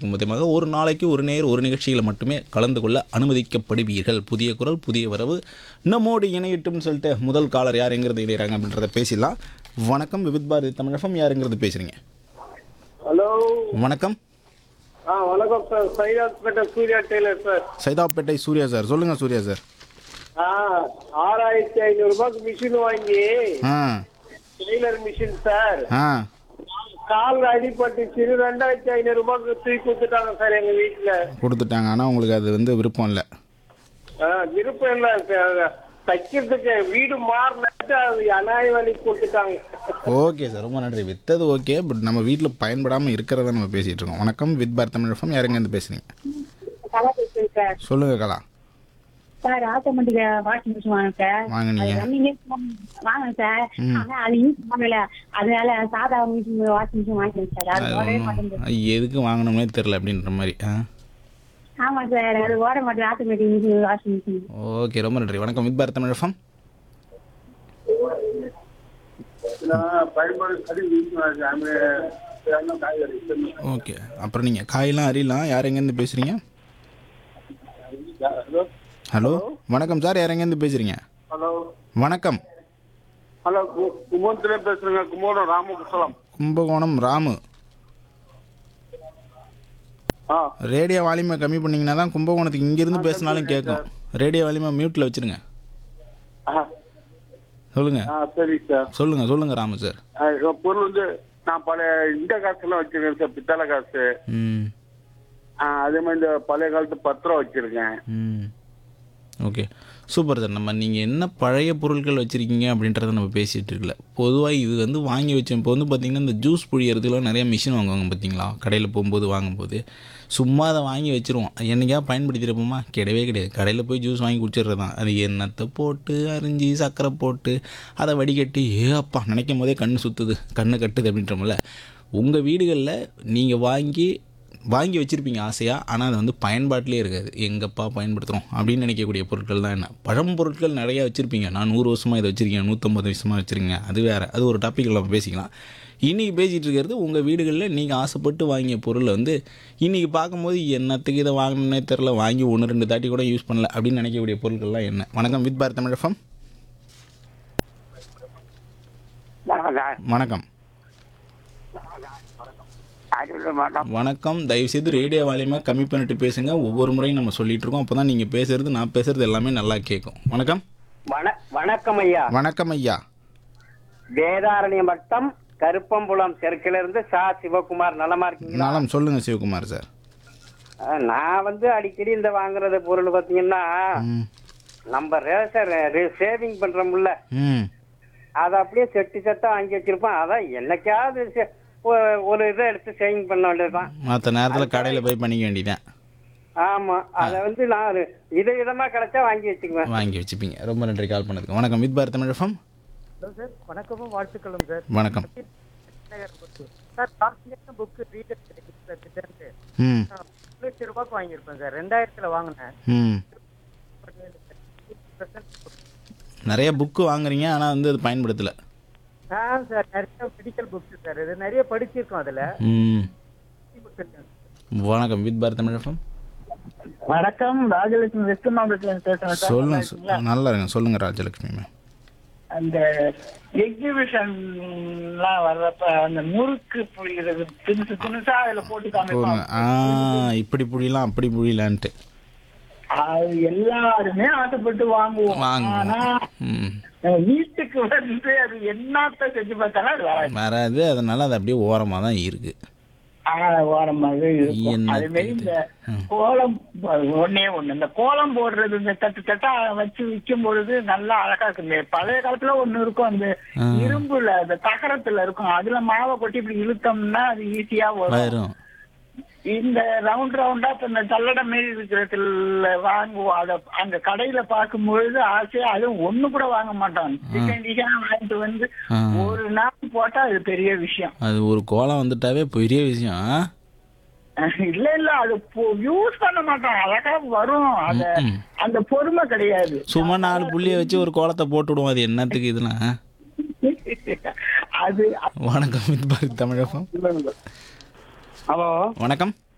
ஊக்குவிக்கும் விதமாக ஒரு நாளைக்கு ஒரு நேர் ஒரு நிகழ்ச்சியில் மட்டுமே கலந்து கொள்ள அனுமதிக்கப்படுவீர்கள் புதிய குரல் புதிய வரவு நம்மோடு இணையட்டும்னு சொல்லிட்டு முதல் காலர் யாருங்கிறது இணையறாங்க அப்படின்றத பேசிடலாம் வணக்கம் விவித் பாரதி தமிழகம் யாருங்கிறது பேசுகிறீங்க ஹலோ வணக்கம் ஆ வணக்கம் sir Saidapet Surya tailor sir Saidapet Surya sir சொல்லுங்கள் சூர்யா சார் ஆ ஆறாயிரத்தி ஐநூறு ரூபாய்க்கு மிஷின் வாங்கி ஆ டெய்லர் மிஷின் சார் ஆ கால் அடிபட்டுச்சு ரெண்டாயிரத்தி ஐநூறு ரூபாய்க்கு தூக்கி கொடுத்துட்டாங்க சார் எங்க வீட்டுல கொடுத்துட்டாங்க ஆனால் உங்களுக்கு அது வந்து விருப்பம் இல்லை ஆ, விருப்பம் இல்லை சார் தைக்கிறதுக்கு வீடு மாறினாட்டு அது அநாய வழி கொடுத்துட்டாங்க ஓகே சார் ரொம்ப நன்றி வித்தது ஓகே பட் நம்ம வீட்டில் பயன்படாமல் இருக்கிறத நம்ம பேசிகிட்டு இருக்கோம் வணக்கம் வித் பார் தமிழ் எஃப்எம் யாருங்க இருந்து பேசுகிறீங்க கலா பேசுறேன் சார் சொல்லுங்கள் Kala sir automatic washing machine வாங்க சார் வாங்குனீங்க. அது ரன்னிங்கே வாங்க சார் ஆனா அது யூஸ் பண்ணல அதனால சாதா மிஷின் வாஷிங் மிஷின் வாங்கிட்டேன் சார் அது அது ஓடவே ஒண்ணும் மாட்டேங்குது அது எதுக்கு வாங்கணும்னே தெரில அப்படின்ற மாதிரி ஆ ஆமா சார் அது ஓட மாட்டேன் automatic machine washing machine okay ரொம்ப நன்றி வணக்கம் வித் பார் தமிழ் எஃப்எம் ஓகே அப்புறம் நீங்கள் காயெல்லாம் அறியலாம் யார் எங்கேருந்து பேசுகிறீங்க ஹலோ வணக்கம் சார் யார் எங்கேருந்து பேசுகிறீங்க ஹலோ வணக்கம் ஹலோ குமோத்துல பேசுறேங்க குமோரம் ராமகுசலம் கும்பகோணம் ராமு ஆ ரேடியோ வால்யூமை கம்மி பண்ணிங்கன்னா தான் கும்பகோணத்துக்கு இங்கேருந்து பேசினாலும் கேட்கும் ரேடியோ வால்யூமை மியூட்டில் வச்சுருங்க ஆ, சொல்லுங்கள் ஆ சரி சார் சொல்லுங்கள் சொல்லுங்கள் ராமு சார் ஆ, இந்த பொருள் வந்து நான் பழைய இந்த காசுலாம் வச்சிருக்கேன் சார் பித்தளை காசு ம் ஆ, அதே மாதிரி இந்த பழைய காலத்து பத்திரம் வச்சிருக்கேன் ம் ஓகே சூப்பர் சார் நம்ம நீங்கள் என்ன பழைய பொருட்கள் வச்சுருக்கீங்க அப்படின்றத நம்ம பேசிகிட்டு இருக்கல பொதுவாக இது வந்து வாங்கி வச்சோம் இப்போ வந்து பார்த்திங்கன்னா இந்த ஜூஸ் புழியறதுக்குலாம் நிறைய மிஷின் வாங்குவாங்க பார்த்தீங்களா கடையில் போகும்போது வாங்கும்போது சும்மா அதை வாங்கி வச்சுருவோம் என்னைக்கா பயன்படுத்திருப்போமா கிடையவே கிடையாது கடையில் போய் ஜூஸ் வாங்கி குடிச்சிடுறது தான் அது எண்ணத்தை போட்டு அரிஞ்சு சர்க்கரை போட்டு அதை வடிகட்டி ஏ அப்பா நினைக்கும் போதே கண் சுற்றுது கண்ணு கட்டுது அப்படின்றோம்ல உங்கள் வீடுகளில் நீங்கள் வாங்கி வாங்கி வச்சுருப்பீங்க ஆசையாக ஆனால் அது வந்து பயன்பாட்டிலே இருக்காது எங்கப்பா பயன்படுத்துகிறோம் அப்படின்னு நினைக்கக்கூடிய பொருட்கள் தான் என்ன பழம் பொருட்கள் நிறையா வச்சுருப்பீங்க நான் நூறு வருஷமாக இதை வச்சுருக்கேன் நூற்றம்பது வருஷமாக வச்சுருக்கேன் அது வேறு அது ஒரு டாப்பிக்கில் நம்ம பேசிக்கலாம் இன்றைக்கி பேசிகிட்டு இருக்கிறது உங்கள் வீடுகளில் நீங்கள் ஆசைப்பட்டு வாங்கிய பொருளை வந்து இன்றைக்கி பார்க்கும்போது என்னத்துக்கு இதை வாங்கணுன்னே தெரில வாங்கி ஒன்று ரெண்டு தாட்டி கூட யூஸ் பண்ணல அப்படின்னு நினைக்கக்கூடிய பொருட்கள்லாம் என்ன வணக்கம் வித் பாரத் தமிழ் எஃப்எம் வணக்கம் வணக்கம் தயவுசெய்து ரேடியோ வால்யூமை கம்மி பண்ணிட்டு பேசுங்க ஒவ்வொரு முறையும் நம்ம சொல்லிட்டு இருக்கோம் அப்போ தான் நீங்கள் பேசுறது நான் பேசுறது எல்லாமே நல்லா கேட்கும் வணக்கம் வண வணக்கம் ஐயா வணக்கம் ஐயா வேதாரண்யம் வட்டம் கருப்பம்புலம் தெற்கிலிருந்து சா சிவகுமார் நலமா இருக்கீங்களா நலம் சொல்லுங்க சிவகுமார் சார் அஹ், நான் வந்து அடிக்கடி இந்த வாங்குறது பொருள் பாத்தீங்கன்னா ம் நம்ம ரேசர் சேவிங் பண்றோம்ல ம் அதை அப்படியே செட்டு செட்டா வாங்கி வச்சிருப்போம் அதான் என்னைக்காவது செ- ஒ- ஒரு இதை எடுத்து சேவிங் பண்ண வேண்டியதுதான் மற்ற நேரத்தில் கடையில் போய் பண்ணிக்க வேண்டியதான் ஆமா அதை வந்து நான் ஒரு வித விதமா கிடைச்சா வாங்கி வச்சுக்குவேன் வாங்கி வச்சுப்பீங்க ரொம்ப நன்றி கால் பண்ணதுக்கு வணக்கம் with Bharat Tamil FM sir வணக்கமும் வாழ்த்துக்களும் சார் வணக்கம் சார் காஸ்ட்லியான புக்கு ரீடர் கிடைக்குது சார் கிட்டேருந்து ம் நான் ஒரு லட்சம் ரூபாய்க்கு வாங்கியிருப்பேன் சார் ரெண்டாயிரத்துல வாங்கினேன் ம் நிறைய புக்கு வாங்குறீங்க ஆனால் வந்து அது பயன்படுத்தலை ஆ சார் நிறைய மெடிக்கல் புக்ஸ் சார் இது நிறைய படிச்சிருக்கோம் அதுல ம் புக்ஸ் இருக்கேன் வணக்கம் வித் பாரத் தமிழ் எஃப்எம் வணக்கம் ராஜலட்சுமி வெஸ்ட் மாவட்டத்துல இருந்து பேசுறேன் சார் நல்லா இருக்கீங்களா? சொல்லுங்க நல்லா இருங்க சொல்லுங்க ராஜலட்சுமி மேம் அந்த எக்ஸிபிஷன்லாம் வர்றப்ப அந்த முறுக்கு புளிகிறது திணுசு திணுசா அதுல போட்டு போங்க காமிப்பாங்க ஆ இப்படி புரியலாம் அப்படி புரியலான்ட்டு அது எல்லாருமே ஆசைப்பட்டு வாங்குவோம் ஆனா வாங்குவோம் ம் நம்ம வீட்டுக்கு வந்து அது என்னத்த செஞ்சு பார்த்தாலும் அது வராது வராது அதனால அது அப்படியே ஓரமாக தான் இருக்குது ஆஹ் ஓரமாக இருக்கும் என்ன அதே மாதிரி இந்த ம். கோலம் ஒன்னே ஒண்ணு இந்த கோலம் போடுறது இந்த தட்டு தட்டா வச்சு விற்கும் பொழுது நல்லா அழகா இருக்கு இந்த பழைய காலத்துல ஒண்ணு இருக்கும் அந்த ஆ. இரும்புல அந்த தகரத்துல இருக்கும் அதுல மாவை கொட்டி இப்படி இழுத்தோம்னா அது ஈஸியா வரும் வரும் இந்த ரவுண்ட் ரவுண்டா இப்ப இந்த தள்ளட மாரி இருக்கிறதுல வாங்குவோம் அத அந்த கடையில பார்க்கும்பொழுது ஆசையா அதுவும் ஒண்ணு கூட வாங்க மாட்டோம் டிசைன் டிசைனா வாங்கிட்டு வந்து ஆ. ஒரு நாள் போட்டா அது பெரிய விஷயம் அது ஒரு கோலம் வந்துட்டாவே பெரிய விஷயம் ஆ? இல்ல இல்ல அது யூஸ் பண்ண மாட்டோம் அழகா வரும் அத ம். அந்த பொறுமை கிடையாது சும்மா நாலு புள்ளிய வச்சு ஒரு கோலத்தை போட்டு விடுவோம் அது என்னத்துக்கு இதெல்லாம் ஆ? அது வணக்கம் வித் பாரத் தமிழகம் ஹலோ வணக்கம்